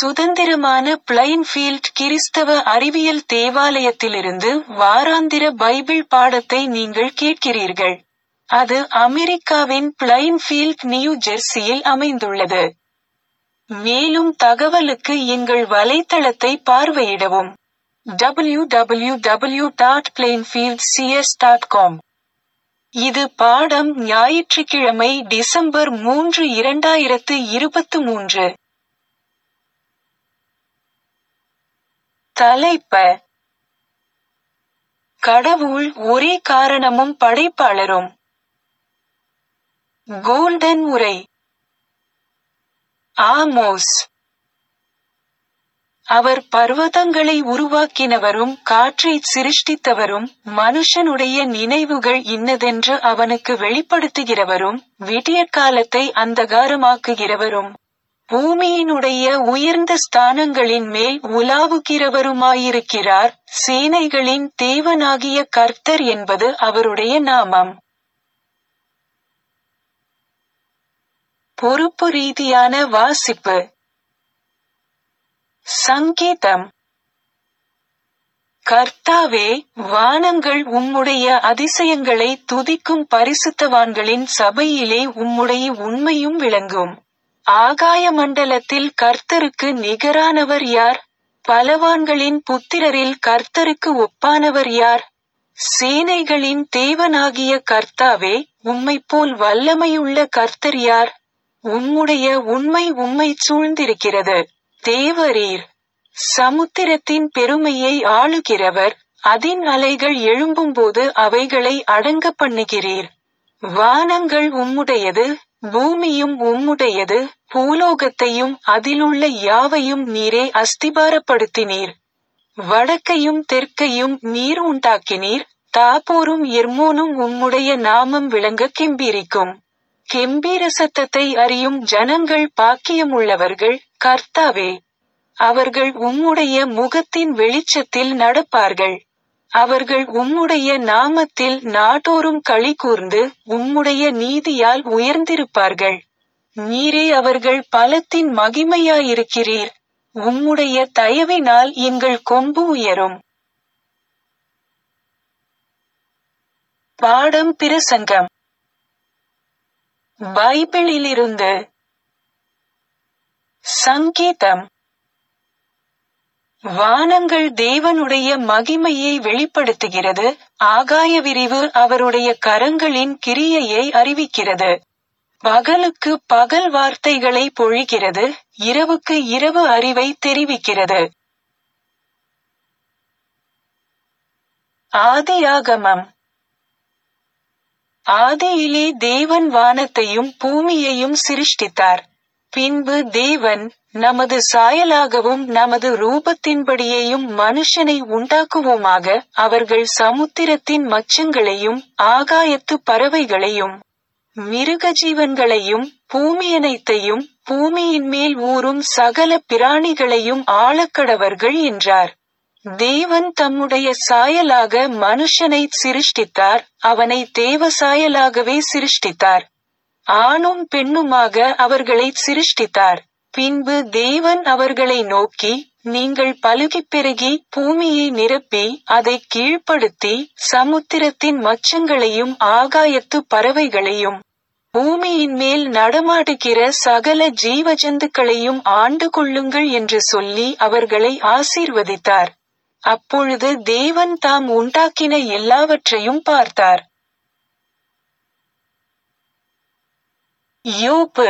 சுதந்திரமான பிளைன்ஃபீல்ட் கிறிஸ்தவ அறிவியல் தேவாலயத்திலிருந்து வாராந்திர பைபிள் பாடத்தை நீங்கள் கேட்கிறீர்கள். அது அமெரிக்காவின் பிளைன்ஃபீல்ட் நியூ ஜெர்சியில் அமைந்துள்ளது. மேலும் தகவலுக்கு எங்கள் வலைத்தளத்தை பார்வையிடவும். www.plainfieldcs.com இது பாடம் ஞாயிற்றுக்கிழமை டிசம்பர் மூன்று இரண்டாயிரத்து இருபத்து மூன்று. தலைப்ப கடவுள் ஒரே காரணமும் படைப்பாளரும். கோல்டன் உரை ஆமோஸ் அவர் பர்வதங்களை உருவாக்கினவரும் காற்றைச் சிருஷ்டித்தவரும் மனுஷனுடைய நினைவுகள் இன்னதென்று அவனுக்கு வெளிப்படுத்துகிறவரும் விடியற்காலத்தை அந்தகாரமாக்குகிறவரும் பூமியினுடைய உயர்ந்த ஸ்தானங்களின் மேல் உலாவுகிறவருமாயிருக்கிறார் சேனைகளின் தேவனாகிய கர்த்தர் என்பது அவருடைய நாமம். பொறுப்பு ரீதியான வாசிப்பு சங்கீதம் கர்த்தாவே வானங்கள் உம்முடைய அதிசயங்களை துதிக்கும் பரிசுத்தவான்களின் சபையிலே உம்முடைய உண்மையும் விளங்கும். ஆகாய மண்டலத்தில் கர்த்தருக்கு நிகரானவர் யார்? பலவான்களின் புத்திரரில் கர்த்தருக்கு ஒப்பானவர் யார்? சேனைகளின் தேவனாகிய கர்த்தாவே உம்மைப்போல் வல்லமையுள்ள கர்த்தர் யார்? உம்முடைய உண்மை உம்மைச் சூழ்ந்திருக்கிறது. தேவரீர் சமுத்திரத்தின் பெருமையை ஆளுகிறவர் அதின் அலைகள் எழும்பும்போது அவைகளை அடங்க பண்ணுகிறீர். வானங்கள் உம்முடையது பூமியும் உம்முடையது பூலோகத்தையும் அதிலுள்ள யாவையும் நீரே அஸ்திபாரப்படுத்தினீர். வடக்கையும் தெற்கையும் நீர் உண்டாக்கினீர் தாபோரும் எர்மோனும் உம்முடைய நாமம் விளங்க கெம்பீரிக்கும். கெம்பீர சத்தத்தை அறியும் ஜனங்கள் பாக்கியமுள்ளவர்கள் கர்த்தாவே அவர்கள் உம்முடைய முகத்தின் வெளிச்சத்தில் நடப்பார்கள். அவர்கள் உம்முடைய நாமத்தில் நாடோறும் களிகூர்ந்து உம்முடைய நீதியால் உயர்ந்திருப்பார்கள். நீரே அவர்கள் பலத்தின் மகிமையாயிருக்கிறீர். உம்முடைய தயவினால் எங்கள் கொம்பு உயரும். பாடம் பிரசங்கம் பைபிளிலிருந்து சங்கீதம் வானங்கள் தேவனுடைய மகிமையை வெளிப்படுத்துகிறது ஆகாய விரிவு அவருடைய கரங்களின் கிரியையை அறிவிக்கிறது. பகலுக்கு பகல் வார்த்தைகளை பொழிகிறது இரவுக்கு இரவு அறிவை தெரிவிக்கிறது. ஆதியாகமம் ஆதியிலே தேவன் வானத்தையும் பூமியையும் சிருஷ்டித்தார். பின்பு தேவன் நமது சாயலாகவும் நமது ரூபத்தின்படியேயும் மனுஷனை உண்டாக்குவோமாக அவர்கள் சமுத்திரத்தின் மச்சங்களையும் ஆகாயத்து பறவைகளையும் மிருகஜீவன்களையும் பூமியனைத்தையும் பூமியின் மேல் ஊறும் சகல பிராணிகளையும் ஆளக்கடவர்கள் என்றார். தேவன் தம்முடைய சாயலாக மனுஷனைச் சிருஷ்டித்தார் அவனை தேவ சாயலாகவே சிருஷ்டித்தார். ஆணும் பெண்ணுமாக அவர்களைச் சிருஷ்டித்தார். பின்பு தேவன் அவர்களை நோக்கி நீங்கள் பலுகிப் பெருகி பூமியை நிரப்பி அதைக் கீழ்ப்படுத்தி சமுத்திரத்தின் மச்சங்களையும் ஆகாயத்து பறவைகளையும் பூமியின் மேல் நடமாடுகிற சகல ஜீவஜந்துக்களையும் ஆண்டு கொள்ளுங்கள் என்று சொல்லி அவர்களை ஆசீர்வதித்தார். அப்பொழுது தேவன் தாம் உண்டாக்கின எல்லாவற்றையும் பார்த்தார். யோபு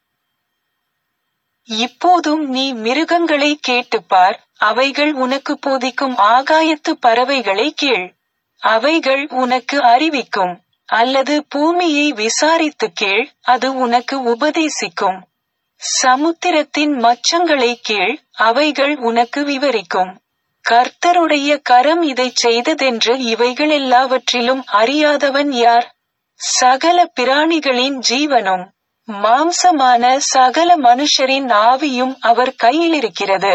இப்போதும் நீ மிருகங்களை கேட்டுப்பார் அவைகள் உனக்கு போதிக்கும் ஆகாயத்து பறவைகளை கேள். அவைகள் உனக்கு அறிவிக்கும். அல்லது பூமியை விசாரித்துக் கேள் அது உனக்கு உபதேசிக்கும். சமுத்திரத்தின் மச்சங்களை கேள் அவைகள் உனக்கு விவரிக்கும். கர்த்தருடைய கரம் இதைச் செய்ததென்று இவைகளெல்லாவற்றிலும் அறியாதவன் யார்? சகல பிராணிகளின் ஜீவனும் மாம்சமான சகல மனுஷரின் ஆவியும் அவர் கையிலிருக்கிறது.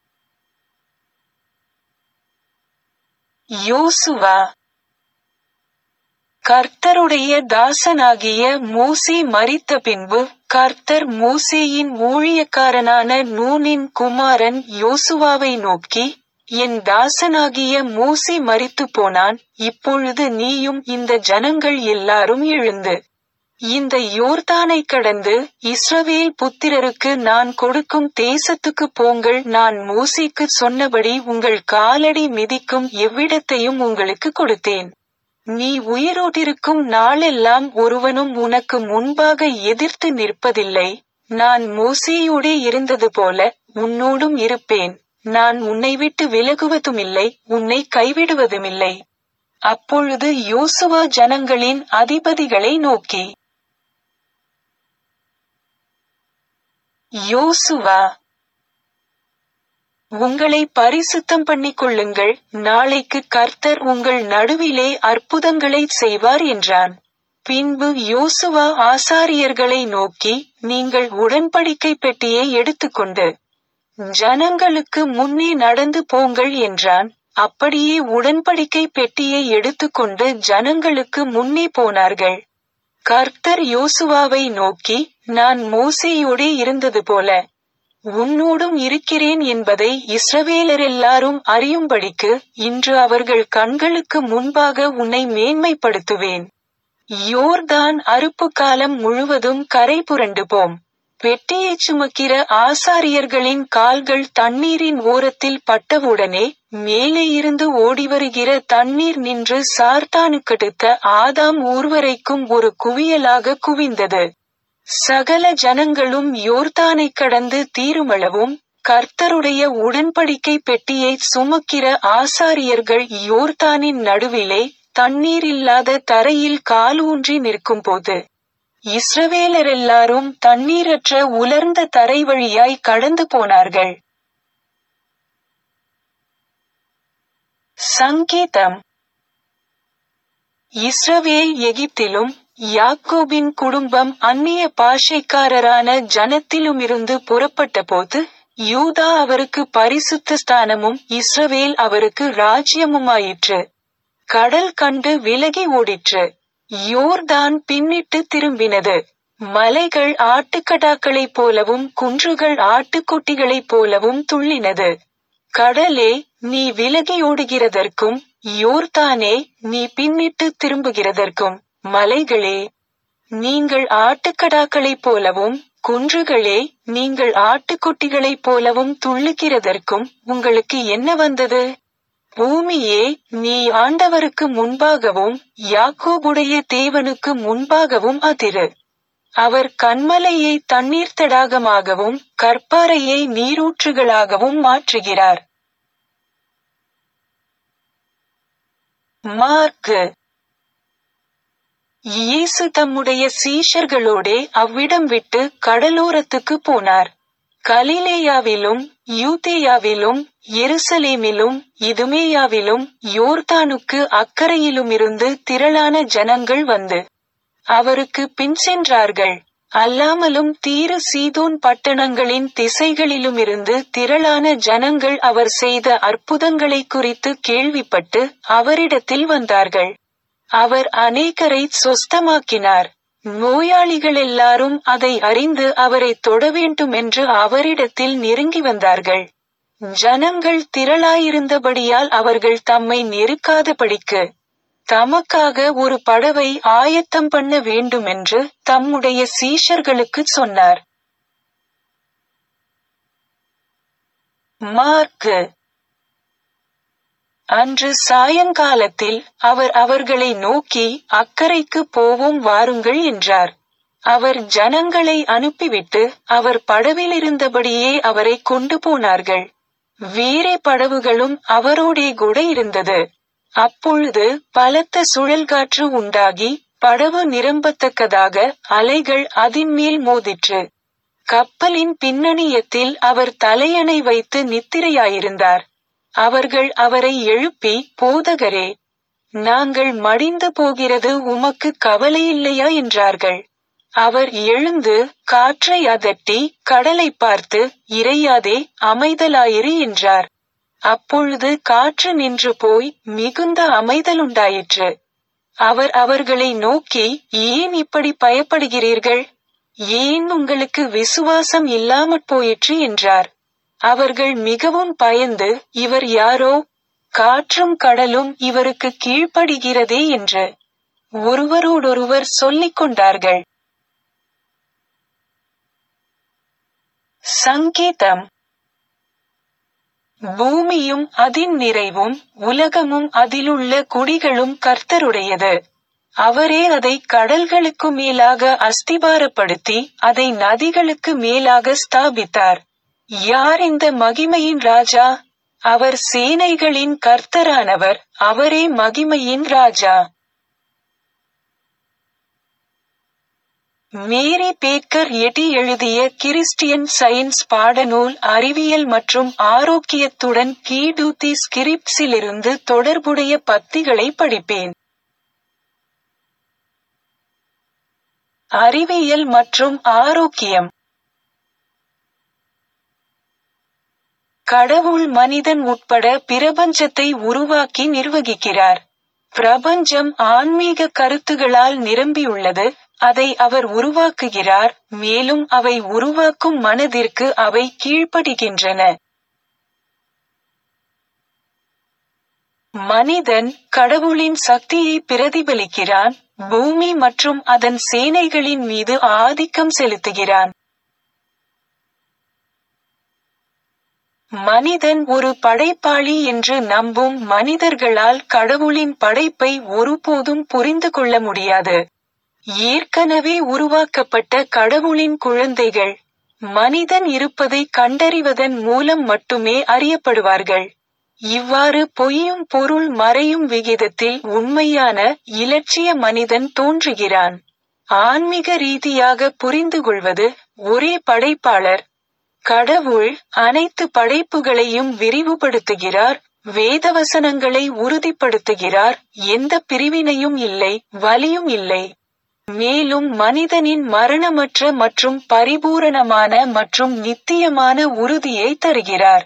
யோசுவா கர்த்தருடைய தாசனாகிய மோசே மரித்த பின்பு கர்த்தர் மோசேயின் ஊழியக்காரனான நூனின் குமாரன் யோசுவாவை நோக்கி என் தாசனாகிய மோசே மரித்து போனான் இப்பொழுது நீயும் இந்த ஜனங்கள் எல்லாரும் எழுந்து இந்த யோர்தானை கடந்து இஸ்ரவேல் புத்திரருக்கு நான் கொடுக்கும் தேசத்துக்கு போங்கள் நான் மோசேக்கு சொன்னபடி உங்கள் காலடி மிதிக்கும் எவ்விடத்தையும் உங்களுக்கு கொடுத்தேன் நீ உயிரோட்டிருக்கும் நாளெல்லாம் ஒருவனும் உனக்கு முன்பாக எதிர்த்து நிற்பதில்லை நான் மோசேயோடே இருந்தது போல உன்னோடும் இருப்பேன் நான் உன்னை விட்டு விலகுவதுமில்லை உன்னை கைவிடுவதுமில்லை அப்பொழுது யோசுவா ஜனங்களின் அதிபதிகளை நோக்கி யோசுவா உங்களை பரிசுத்தம் பண்ணிக் கொள்ளுங்கள் நாளைக்கு கர்த்தர் உங்கள் நடுவிலே அற்புதங்களை செய்வார் என்றான் பின்பு யோசுவா ஆசாரியர்களை நோக்கி நீங்கள் உடன்படிக்கை பெட்டியை எடுத்துக்கொண்டு ஜனங்களுக்கு முன்னே நடந்து போங்கள் என்றான் அப்படியே உடன்படிக்கை பெட்டியை எடுத்துக்கொண்டு ஜனங்களுக்கு முன்னே போனார்கள் கர்த்தர் யோசுவாவை நோக்கி நான் மோசேயோடே இருந்தது போல உன்னோடும் இருக்கிறேன் என்பதை இஸ்ரவேலரெல்லாரும் அறியும்படிக்கு இன்று அவர்கள் கண்களுக்கு முன்பாக உன்னை மேன்மைப்படுத்துவேன் யோர்தான் அறுப்பு காலம் முழுவதும் கரை புரண்டு போம் பெட்டியைச் சுமக்கிற ஆசாரியர்களின் கால்கள் தண்ணீரின் ஓரத்தில் பட்டவுடனே மேலே இருந்து ஓடிவருகிற தண்ணீர் நின்று சார்தானுக்கடுத்த ஆதாம் ஊர்வரைக்கும் ஒரு குவியலாக குவிந்தது சகல ஜனங்களும் யோர்தானை கடந்து தீருமளவும் கர்த்தருடைய உடன்படிக்கை பெட்டியை சுமக்கிற ஆசாரியர்கள் யோர்தானின் நடுவிலே தண்ணீர் இல்லாத தரையில் காலூன்றி நிற்கும்போது இஸ்ரவேலரெல்லாரும் தண்ணீரற்ற உலர்ந்த தரை வழியாய் கடந்து போனார்கள் சங்கீதம் இஸ்ரவேல் எகிப்திலும் யாக்கோபின் குடும்பம் அந்நிய பாஷைக்காரரான ஜனத்திலுமிருந்து புறப்பட்டபோது யூதா அவருக்கு பரிசுத்த ஸ்தானமும் இஸ்ரவேல் அவருக்கு ராஜ்யமுமாயிற்று கடல் கண்டு விலகி ஓடிற்று யோர்தான் பின்னிட்டு திரும்பினது மலைகள் ஆட்டுக்கடாக்களைப் போலவும் குன்றுகள் ஆட்டுக்குட்டிகளைப் போலவும் துள்ளினது கடலே நீ விலகி ஓடுகிறதற்கும் யோர்தானே நீ பின்னிட்டு திரும்புகிறதற்கும் மலைகளே நீங்கள் ஆட்டுக்கடாக்களைப் போலவும் குன்றுகளே நீங்கள் ஆட்டுக்குட்டிகளைப் போலவும் துள்ளுகிறதற்கும் உங்களுக்கு என்ன வந்தது பூமியே நீ ஆண்டவருக்கு முன்பாகவும் யாக்கோபுடைய தேவனுக்கு முன்பாகவும் அதிரு அவர் கண்மலையை தண்ணீர் தடாகமாகவும் கற்பாறையை நீரூற்றுகளாகவும் மாற்றுகிறார் மார்க்கு இயேசு தம்முடைய சீஷர்களோடே அவ்விடம் விட்டு கடலோரத்துக்கு போனார் கலிலேயாவிலும் யூதேயாவிலும் எருசலேமிலும் இதுமேயாவிலும் யோர்தானுக்கு அக்கறையிலுமிருந்து திரளான ஜனங்கள் வந்து அவருக்கு பின் சென்றார்கள் அல்லாமலும் தீரு சீதோன் பட்டணங்களின் திசைகளிலுமிருந்து திரளான ஜனங்கள் அவர் செய்த அற்புதங்களை குறித்து கேள்விப்பட்டு அவரிடத்தில் வந்தார்கள் அவர் அநேகரை சொஸ்தமாக்கினார் நோயாளிகள் எல்லாரும் அதை அறிந்து அவரை தொட வேண்டும் என்று அவரிடத்தில் நெருங்கி வந்தார்கள் ஜனங்கள் திரளாயிருந்தபடியால் அவர்கள் தம்மை நெருக்காதபடிக்கு தமக்காக ஒரு படவை ஆயத்தம் பண்ண வேண்டுமென்று தம்முடைய சீஷர்களுக்கு சொன்னார் மார்க்கு அன்று சாயங்காலத்தில் அவர் அவர்களை நோக்கி அக்கறைக்கு போவோம் வாருங்கள் என்றார் அவர் ஜனங்களை அனுப்பிவிட்டு அவர் படவிலிருந்தபடியே அவரை கொண்டு போனார்கள் வேறே படவுகளும் அவரோடே கூட இருந்தது அப்பொழுது பலத்த சுழல்காற்று உண்டாகி படவு நிரம்பத்தக்கதாக அலைகள் அதின்மேல் மோதிற்று கப்பலின் பின்னணியத்தில் அவர் தலையணை வைத்து நித்திரையாயிருந்தார் அவர்கள் அவரை எழுப்பி போதகரே நாங்கள் மடிந்து போகிறது உமக்கு கவலையில்லையா என்றார்கள் அவர் எழுந்து காற்றை அதட்டி கடலை பார்த்து இறையாதே அமைதலாயிரு என்றார் அப்பொழுது காற்று நின்று போய் மிகுந்த அமைதலுண்டாயிற்று அவர் அவர்களை நோக்கி ஏன் இப்படி பயப்படுகிறீர்கள் ஏன் உங்களுக்கு விசுவாசம் இல்லாமற் போயிற்று என்றார் அவர்கள் மிகவும் பயந்து இவர் யாரோ காற்றும் கடலும் இவருக்கு கீழ்ப்படுகிறதே என்று ஒருவரோடொருவர் சொல்லிக் கொண்டார்கள் சங்கீதம் பூமியும் அதின் நிறைவும் உலகமும் அதிலுள்ள குடிகளும் கர்த்தருடையது அவரே அதை கடல்களுக்கு மேலாக அஸ்திபாரப்படுத்தி அதை நதிகளுக்கு மேலாக ஸ்தாபித்தார் யார் இந்த மகிமையின் ராஜா அவர் சேனைகளின் கர்த்தரானவர் அவரே மகிமையின் ராஜா மேரி பேக்கர் எட்டி எழுதிய கிறிஸ்டியன் சயின்ஸ் பாடநூல் அறிவியல் மற்றும் ஆரோக்கியத்துடன் கீடூத்தி ஸ்கிரிப்ட்ஸிலிருந்து தொடர்புடைய பத்திகளை படிப்பேன் அறிவியல் மற்றும் ஆரோக்கியம் கடவுள் மனிதன் உட்பட பிரபஞ்சத்தை உருவாக்கி நிர்வகிக்கிறார் பிரபஞ்சம் ஆன்மீக கருத்துகளால் நிரம்பியுள்ளது அதை அவர் உருவாக்குகிறார் மேலும் அவை உருவாக்கும் மனதிற்கு அவை கீழ்ப்படுகின்றன மனிதன் கடவுளின் சக்தியை பிரதிபலிக்கிறான் பூமி மற்றும் அதன் சேனைகளின் மீது ஆதிக்கம் செலுத்துகிறான் மனிதன் ஒரு படைப்பாளி என்று நம்பும் மனிதர்களால் கடவுளின் படைப்பை ஒருபோதும் புரிந்து கொள்ள முடியாது ஏற்கனவே உருவாக்கப்பட்ட கடவுளின் குழந்தைகள் மனிதன் இருப்பதை கண்டறிவதன் மூலம் மட்டுமே அறியப்படுவார்கள் இவ்வாறு பொய்யும் பொருள் மறையும் விகிதத்தில் உண்மையான இலட்சிய மனிதன் தோன்றுகிறான் ஆன்மீக ரீதியாக புரிந்து கொள்வது ஒரே படைப்பாளர் கடவுள் அனைத்து படைப்புகளையும் விரிவுபடுத்துகிறார் வேதவசனங்களை உறுதிப்படுத்துகிறார் எந்த பிரிவினையும் இல்லை வலியும் இல்லை மேலும் மனிதனின் மரணமற்ற மற்றும் பரிபூரணமான மற்றும் நித்தியமான உறுதியை தருகிறார்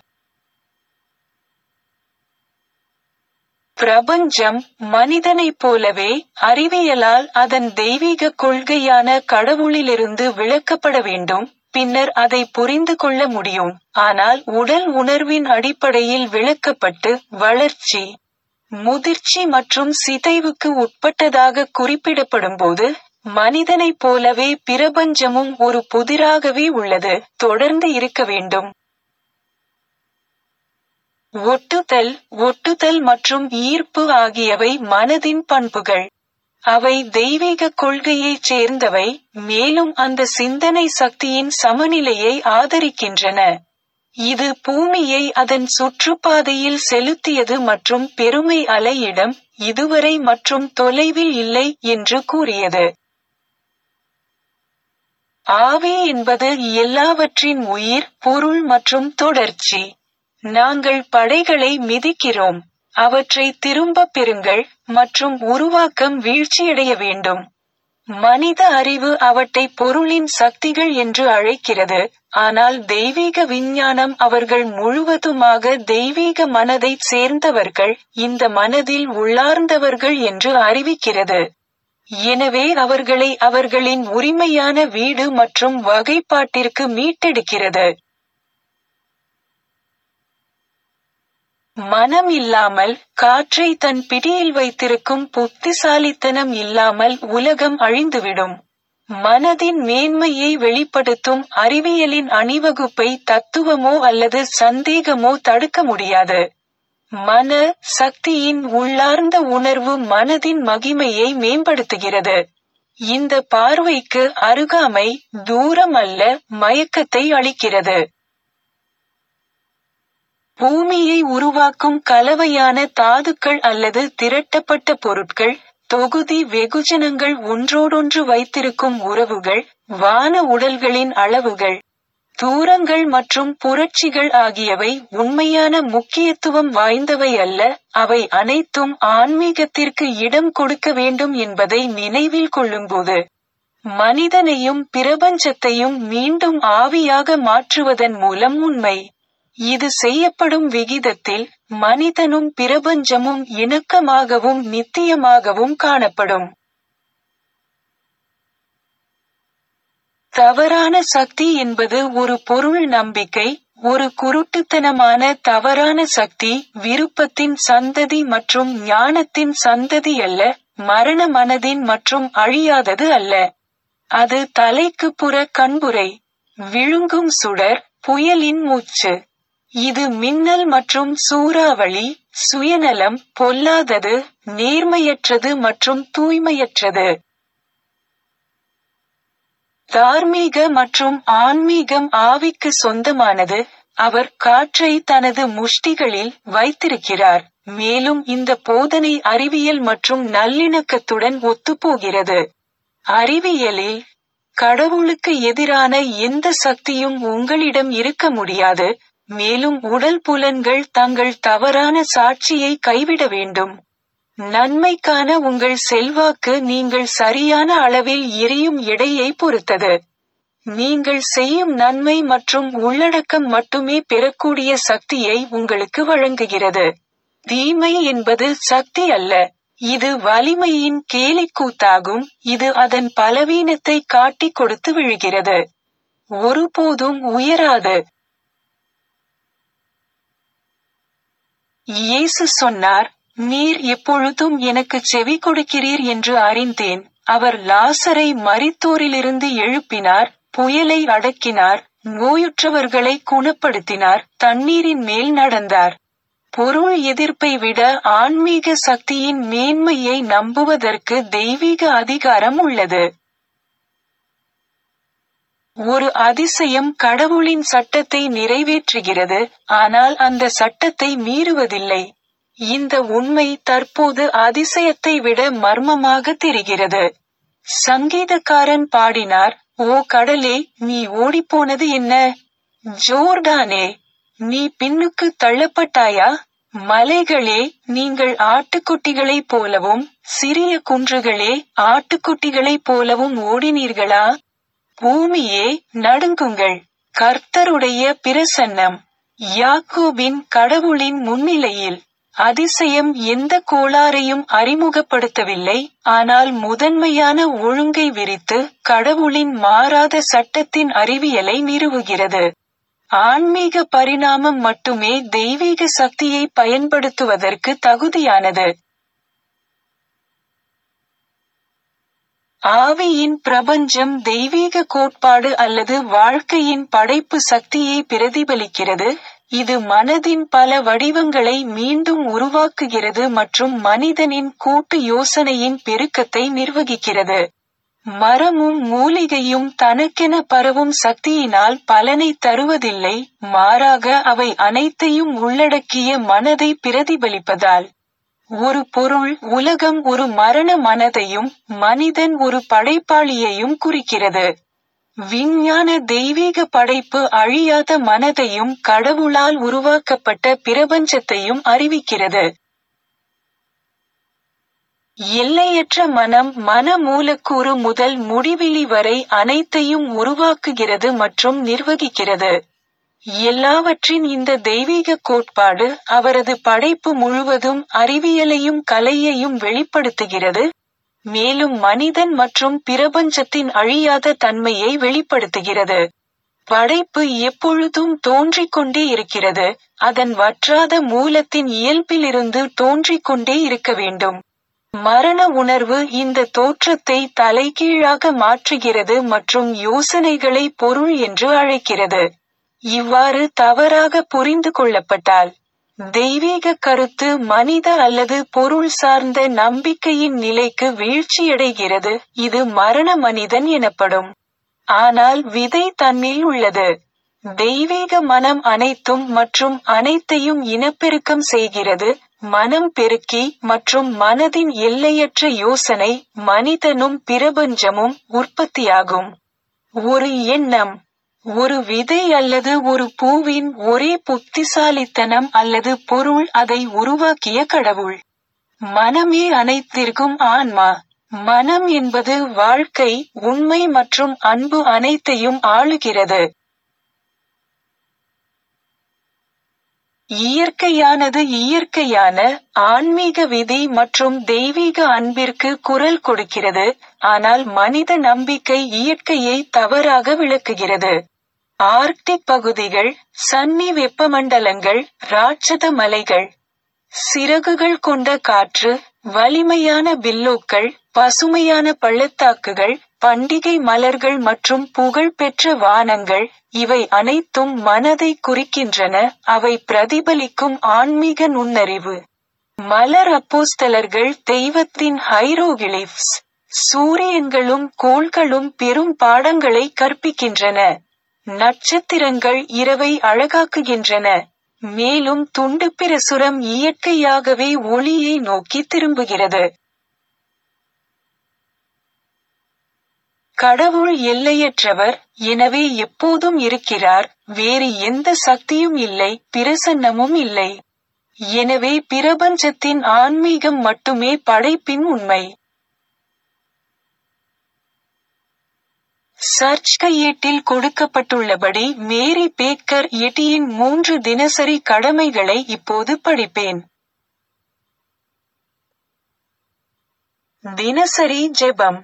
பிரபஞ்சம் மனிதனைப் போலவே அறிவியலால் அதன் தெய்வீக கொள்கையான கடவுளிலிருந்து விளக்கப்பட வேண்டும் பின்னர் அதை புரிந்து கொள்ள முடியும் ஆனால் உடல் உணர்வின் அடிப்படையில் விளக்கப்பட்டு வளர்ச்சி முதிர்ச்சி மற்றும் சிதைவுக்கு உட்பட்டதாக குறிப்பிடப்படும்போது மனிதனைப் போலவே பிரபஞ்சமும் ஒரு புதிராகவே உள்ளது தொடர்ந்து இருக்க வேண்டும் ஒட்டுதல் ஒட்டுதல் மற்றும் ஈர்ப்பு ஆகியவை மனதின் பண்புகள் அவை தெய்வீக கொள்கையைச் சேர்ந்தவை மேலும் அந்த சிந்தனை சக்தியின் சமநிலையை ஆதரிக்கின்றன இது பூமியை அதன் சுற்றுப்பாதையில் செலுத்தியது மற்றும் பெருமை அலையிடம் இதுவரை மற்றும் தொலைவில் இல்லை என்று கூறியது ஆவி என்பது எல்லாவற்றின் உயிர் பொருள் மற்றும் தொடர்ச்சி நாங்கள் படைகளை மிதிக்கிறோம் அவற்றை திரும்பப் பெறுங்கள் மற்றும் உருவாக்கம் வீழ்ச்சியடைய வேண்டும் மனித அறிவு அவற்றை பொருளின் சக்திகள் என்று அழைக்கிறது ஆனால் தெய்வீக விஞ்ஞானம் அவர்கள் முழுவதுமாக தெய்வீக மனதைச் சேர்ந்தவர்கள் இந்த மனதில் உள்ளார்ந்தவர்கள் என்று அறிவிக்கிறது எனவே அவர்களை அவர்களின் உரிமையான வீடு மற்றும் வகைப்பாட்டிற்கு மீட்டெடுக்கிறது மனம் இல்லாமல் காற்றை தன் பிடியில் வைத்திருக்கும் புத்திசாலித்தனம் இல்லாமல் உலகம் அழிந்துவிடும் மனதின் மேன்மையை வெளிப்படுத்தும் அறிவியலின் அணிவகுப்பை தத்துவமோ அல்லது சந்தேகமோ தடுக்க முடியாது மன சக்தியின் உள்ளார்ந்த உணர்வு மனதின் மகிமையை மேம்படுத்துகிறது இந்த பார்வைக்கு அருகாமை தூரம் அல்ல மயக்கத்தை அளிக்கிறது பூமியை உருவாக்கும் கலவையான தாதுக்கள் அல்லது திரட்டப்பட்ட பொருட்கள் தொகுதி வெகுஜனங்கள் ஒன்றோடொன்று வைத்திருக்கும் உறவுகள் வான உடல்களின் அளவுகள் தூரங்கள் மற்றும் புரட்சிகள் ஆகியவை உண்மையான முக்கியத்துவம் வாய்ந்தவை அல்ல அவை அனைத்தும் ஆன்மீகத்திற்கு இடம் கொடுக்க வேண்டும் என்பதை நினைவில் கொள்ளும்போது மனிதனையும் பிரபஞ்சத்தையும் மீண்டும் ஆவியாக மாற்றுவதன் மூலம் உண்மை இது செய்யப்படும் விகிதத்தில் மனிதனும் பிரபஞ்சமும் இணக்கமாகவும் நித்தியமாகவும் காணப்படும் தவறான சக்தி என்பது ஒரு பொருள் நம்பிக்கை ஒரு குருட்டுத்தனமான தவறான சக்தி விருப்பத்தின் சந்ததி மற்றும் ஞானத்தின் சந்ததி அல்ல மரண மனதின் மற்றும் அழியாதது அல்ல அது தலைக்கு புற கண்புரை விழுங்கும் சுடர் புயலின் மூச்சு இது மின்னல் மற்றும் சூறாவளி சுயநலம் பொல்லாதது நேர்மையற்றது மற்றும் தூய்மையற்றது தார்மீக மற்றும் ஆன்மீகம் ஆவிக்கு சொந்தமானது அவர் காற்றை தனது முஷ்டிகளில் வைத்திருக்கிறார் மேலும் இந்த போதனை அறிவியல் மற்றும் நல்லிணக்கத்துடன் ஒத்துப்போகிறது அறிவியலில் கடவுளுக்கு எதிரான எந்த சக்தியும் உங்களிடம் இருக்க முடியாது மேலும் உடல் புலன்கள் தங்கள் தவறான சாட்சியை கைவிட வேண்டும் நன்மைக்கான உங்கள் செல்வாக்கு நீங்கள் சரியான அளவில் எரியும் எடையை பொறுத்தது நீங்கள் செய்யும் நன்மை மற்றும் உள்ளடக்கம் மட்டுமே பெறக்கூடிய சக்தியை உங்களுக்கு வழங்குகிறது தீமை என்பது சக்தி அல்ல இது வலிமையின் கேலிக்கூத்தாகும் இது அதன் பலவீனத்தை காட்டிக் கொடுத்து விழுகிறது ஒருபோதும் உயராது இயேசு சொன்னார் நீர் எப்பொழுதும் எனக்கு செவி கொடுக்கிறீர் என்று அறிந்தேன் அவர் லாசரை மரித்தோரிலிருந்து எழுப்பினார் புயலை அடக்கினார் நோயுற்றவர்களை குணப்படுத்தினார் தண்ணீரின் மேல் நடந்தார் பொருள் எதிர்ப்பை விட ஆன்மீக சக்தியின் மேன்மையை நம்புவதற்கு தெய்வீக அதிகாரம் உள்ளது ஒரு அதிசயம் கடவுளின் சட்டத்தை நிறைவேற்றுகிறது ஆனால் அந்த சட்டத்தை மீறுவதில்லை இந்த உண்மை தற்போது அதிசயத்தை விட மர்மமாக தெரிகிறது சங்கீதக்காரன் பாடினார் ஓ கடலே நீ ஓடிப்போனது என்ன ஜோர்டானே நீ பின்னுக்கு தள்ளப்பட்டாயா மலைகளே நீங்கள் ஆட்டுக்குட்டிகளைப் போலவும் சிறிய குன்றுகளே ஆட்டுக்குட்டிகளைப் போலவும் ஓடினீர்களா பூமியே நடுங்குங்கள் கர்த்தருடைய பிரசன்னம் யாக்கோபின் கடவுளின் முன்னிலையில் அதிசயம் எந்த கோளாறையும் அறிமுகப்படுத்தவில்லை ஆனால் முதன்மையான ஒழுங்கை விரித்து கடவுளின் மாறாத சட்டத்தின் அறிவியலை நிறுவுகிறது ஆன்மீக பரிணாமம் மட்டுமே தெய்வீக சக்தியை பயன்படுத்துவதற்கு தகுதியானது ஆவியின் பிரபஞ்சம் தெய்வீக கோட்பாடு அல்லது வாழ்க்கையின் படைப்பு சக்தியை பிரதிபலிக்கிறது இது மனதின் பல வடிவங்களை மீண்டும் உருவாக்குகிறது மற்றும் மனிதனின் கூட்டு யோசனையின் பெருக்கத்தை நிர்வகிக்கிறது மரமும் மூலிகையும் தனக்கென பரவும் சக்தியினால் பலனை தருவதில்லை மாறாக அவை அனைத்தையும் உள்ளடக்கிய மனதை பிரதிபலிப்பதால் ஒரு பொருள் உலகம் ஒரு மரண மனதையும் மனிதன் ஒரு படைப்பாளியையும் குறிக்கிறது விஞ்ஞான தெய்வீக படைப்பு அழியாத மனதையும் கடவுளால் உருவாக்கப்பட்ட பிரபஞ்சத்தையும் அறிவிக்கிறது எல்லையற்ற மனம் மன மூலக்கூறு முதல் முடிவிலி வரை அனைத்தையும் உருவாக்குகிறது மற்றும் நிர்வகிக்கிறது எல்லாவற்றின் இந்த தெய்வீக கோட்பாடு அவரது படைப்பு முழுவதும் அறிவியலையும் கலையையும் வெளிப்படுத்துகிறது மேலும் மனிதன் மற்றும் பிரபஞ்சத்தின் அழியாத தன்மையை வெளிப்படுத்துகிறது படைப்பு எப்பொழுதும் தோன்றிக் கொண்டே இருக்கிறது அதன் வற்றாத மூலத்தின் இயல்பிலிருந்து தோன்றிக் கொண்டே இருக்க வேண்டும் மரண உணர்வு இந்த தோற்றத்தை தலைகீழாக மாற்றுகிறது மற்றும் யோசனைகளை பொருள் என்று அழைக்கிறது இவ்வாறு தவறாக புரிந்து கொள்ளப்பட்டால் தெய்வீக கருத்து மனித அல்லது பொருள் சார்ந்த நம்பிக்கையின் நிலைக்கு வீழ்ச்சியடைகிறது இது மரண மனிதன் எனப்படும் ஆனால் விதை தன்னில் உள்ளது தெய்வீக மனம் அனைத்தும் மற்றும் அனைத்தையும் இனப்பெருக்கம் செய்கிறது மனம் பெருக்கி மற்றும் மனதின் எல்லையற்ற யோசனை மனிதனும் பிரபஞ்சமும் உற்பத்தியாகும் ஒரு எண்ணம் ஒரு விதை அல்லது ஒரு பூவின் ஒரே புத்திசாலித்தனம் அல்லது பொருள் அதை உருவாக்கிய கடவுள் மனமே அனைத்திற்கும் ஆன்மா மனம் என்பது வாழ்க்கை உண்மை மற்றும் அன்பு அனைத்தையும் ஆளுகிறது இயற்கையானது இயற்கையான ஆன்மீக விதி மற்றும் தெய்வீக அன்பிற்கு குரல் கொடுக்கிறது ஆனால் மனித நம்பிக்கை இயற்கையை தவறாக விளக்குகிறது ஆர்க்டிக் பகுதிகள் சன்னி வெப்பமண்டலங்கள் ராட்சத மலைகள் சிறகுகள் கொண்ட காற்று வலிமையான பில்லோக்கள் பசுமையான பள்ளத்தாக்குகள் பண்டிகை மலர்கள் மற்றும் புகழ்பெற்ற வானங்கள் இவை அனைத்தும் மனதை குறிக்கின்றன அவை பிரதிபலிக்கும் ஆன்மீக நுண்ணறிவு மலர் அப்போஸ்தலர்கள் தெய்வத்தின் ஹைரோகிலிப்ஸ் சூரியன்களும் கோள்களும் பெரும் பாடங்களை கற்பிக்கின்றன நட்சத்திரங்கள் இரவை அழகாக்குகின்றன மேலும் துண்டு பிரசுரம் இயற்கையாகவே ஒளியை நோக்கி திரும்புகிறது கடவுள் எல்லையற்றவர் எனவே எப்போதும் இருக்கிறார் வேறு எந்த சக்தியும் இல்லை பிரசன்னமும் இல்லை எனவே பிரபஞ்சத்தின் ஆன்மீகம் மட்டுமே படைப்பின் உண்மை சர்ச் கையேட்டில் கொடுக்கப்பட்டுள்ளபடி மேரி பேக்கர் எட்டியின் மூன்று தினசரி கடமைகளை இப்போது படிப்பேன் தினசரி ஜெபம்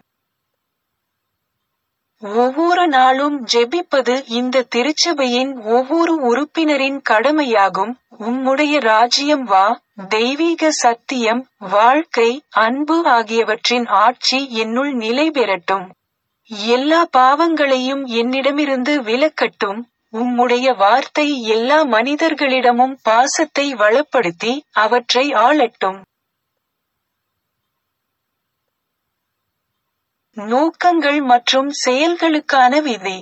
ஒவ்வொரு நாளும் ஜெபிப்பது இந்த திருச்சபையின் ஒவ்வொரு உறுப்பினரின் கடமையாகும் உம்முடைய ராஜ்யம் வா தெய்வீக சத்தியம் வாழ்க்கை அன்பு ஆகியவற்றின் ஆட்சி என்னுள் நிலை பெறட்டும் எல்லா பாவங்களையும் என்னிடமிருந்து விலக்கட்டும் உம்முடைய வார்த்தை எல்லா மனிதர்களிடமும் பாசத்தை வளப்படுத்தி அவற்றை ஆளட்டும் நோக்கங்கள் மற்றும் செயல்களுக்கான விதி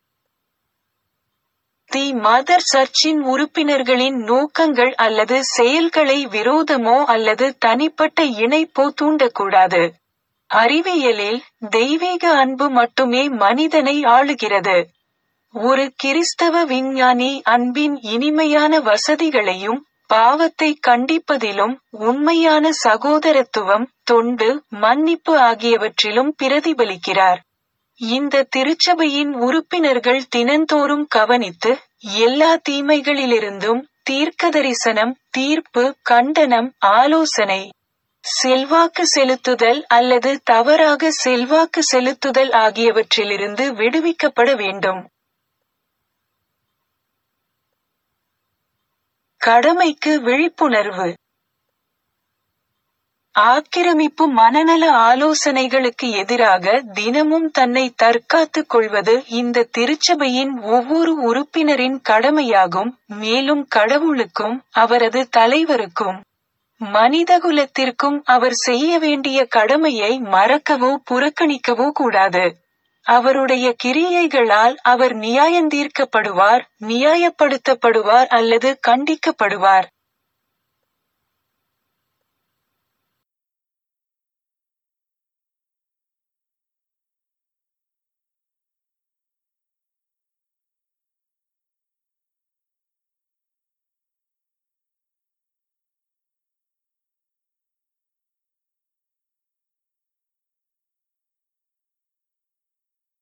தி மதர் சர்ச்சின் உறுப்பினர்களின் நோக்கங்கள் அல்லது செயல்களை விரோதமோ அல்லது தனிப்பட்ட இணைப்போ தூண்டக்கூடாது அறிவியலில் தெய்வீக அன்பு மட்டுமே மனிதனை ஆளுகிறது ஒரு கிறிஸ்தவ விஞ்ஞானி அன்பின் இனிமையான வசதிகளையும் பாவத்தை கண்டிப்பதிலும் உண்மையான சகோதரத்துவம் தொண்டு மன்னிப்பு ஆகியவற்றிலும் பிரதிபலிக்கிறார் இந்த திருச்சபையின் உறுப்பினர்கள் தினந்தோறும் கவனித்து எல்லா தீமைகளிலிருந்தும் தீர்க்கதரிசனம் தீர்ப்பு கண்டனம் ஆலோசனை செல்வாக்கு செலுத்துதல் அல்லது தவறாக செல்வாக்கு செலுத்துதல் ஆகியவற்றிலிருந்து விடுவிக்கப்பட வேண்டும் கடமைக்கு விழிப்புணர்வு ஆக்கிரமிப்பு மனநல ஆலோசனைகளுக்கு எதிராக தினமும் தன்னை தற்காத்துக் கொள்வது இந்த திருச்சபையின் ஒவ்வொரு உறுப்பினரின் கடமையாகும் மேலும் கடவுளுக்கும் அவரது தலைவருக்கும் மனிதகுலத்திற்கும் அவர் செய்ய வேண்டிய கடமையை மறக்கவோ புறக்கணிக்கவோ கூடாது அவருடைய கிரியைகளால் அவர் நியாயந்தீர்க்கப்படுவார் நியாயப்படுத்தப்படுவார் அல்லது கண்டிக்கப்படுவார்